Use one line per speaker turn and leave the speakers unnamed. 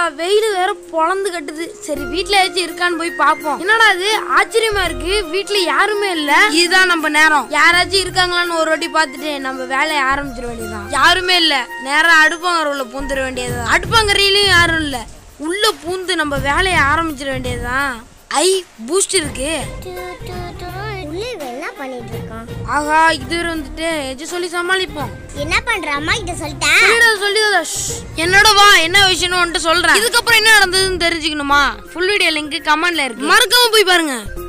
வெயில் வேற பொழந்து கட்டுது சரி வீட்ல ஏதாச்சும் இருக்கான்னு போய் பாப்போம் என்னடா இது ஆச்சரியமா இருக்கு வீட்ல யாருமே இல்ல இதுதான் நம்ம நேரம் யாராச்சும் இருக்காங்களான்னு ஒரு வாட்டி பார்த்துட்டு நம்ம வேலையை ஆரம்பிச்சிட வேண்டியதுதான் யாருமே இல்ல நேரா அடுப்பாங்கற உள்ள பூந்துட வேண்டியதுதான் அடுப்பாங்கரையிலயும் யாரும் இல்ல உள்ள பூந்து நம்ம வேலையை ஆரம்பிச்சிட வேண்டியதுதான் ஐ பூஸ்ட் இருக்கு
உள்ளே இவன் என்ன பண்ணிட்டு இருக்கான்
ஆகா இது வேற வந்துட்டு எது சொல்லி சமாளிப்போம்
என்ன பண்ற அம்மா கிட்ட சொல்லிட்டேன்
சொல்லிடாத சொல்லிடாத ஷ். என்னோட வா என்ன விஷயம்னு வந்துட்டு சொல்றேன் இதுக்கப்புறம் என்ன நடந்ததுன்னு தெரிஞ்சுக்கணுமா ஃபுல் வீடியோ லிங்க் கமெண்ட்ல இருக்கு மறக்காம போய் பாருங்க